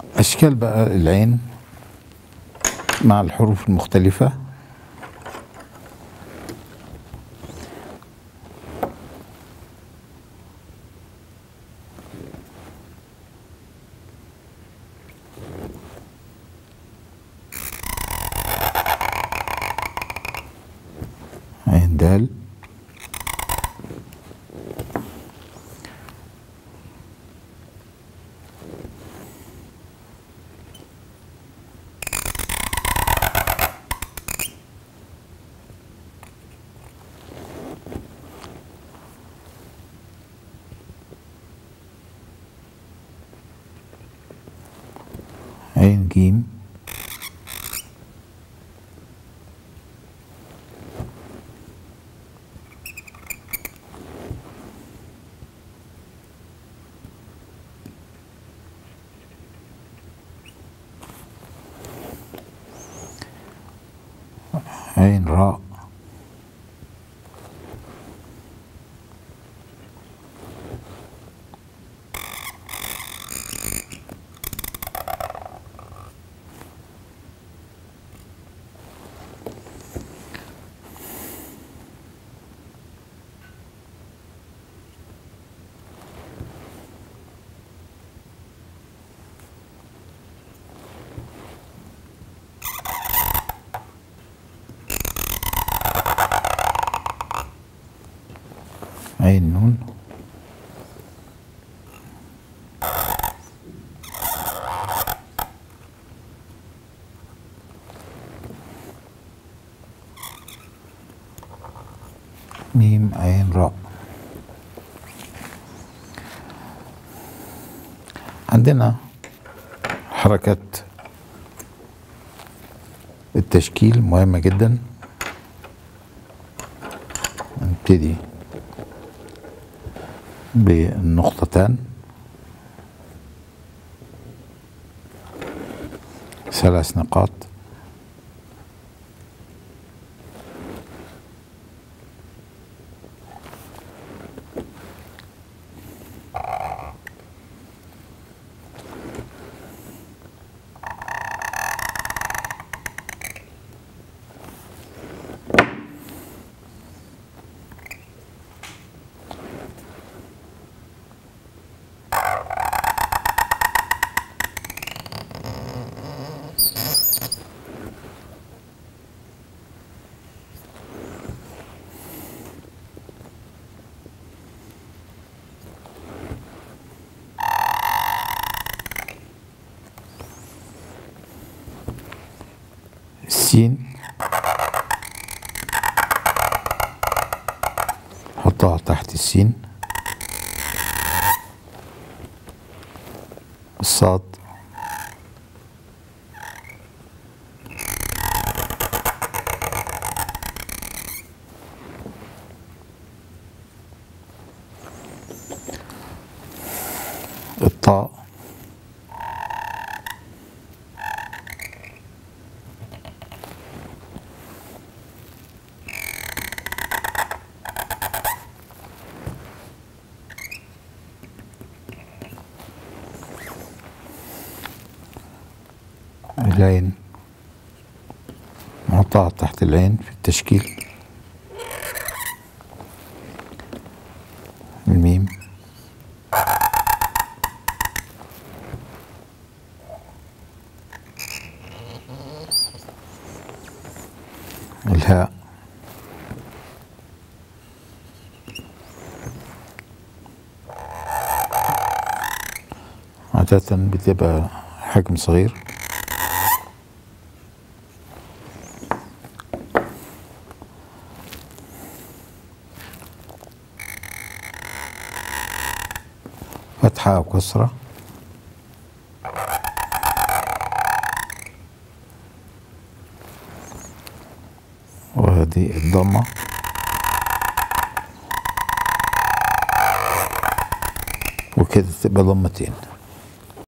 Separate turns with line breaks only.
أشكال بقى العين مع الحروف المختلفة عين دال عين جيم عين راء عين نون ميم عين راء عندنا حركة التشكيل مهمة جدا نبتدي بالنقطتان ثلاث نقاط السين حطها تحت السين الصاد الطاء العين نحطها تحت العين في التشكيل الميم الهاء عادة بتبقى حجم صغير فتحة أو كسرة وهذه الضمة وكده تبقى ضمتين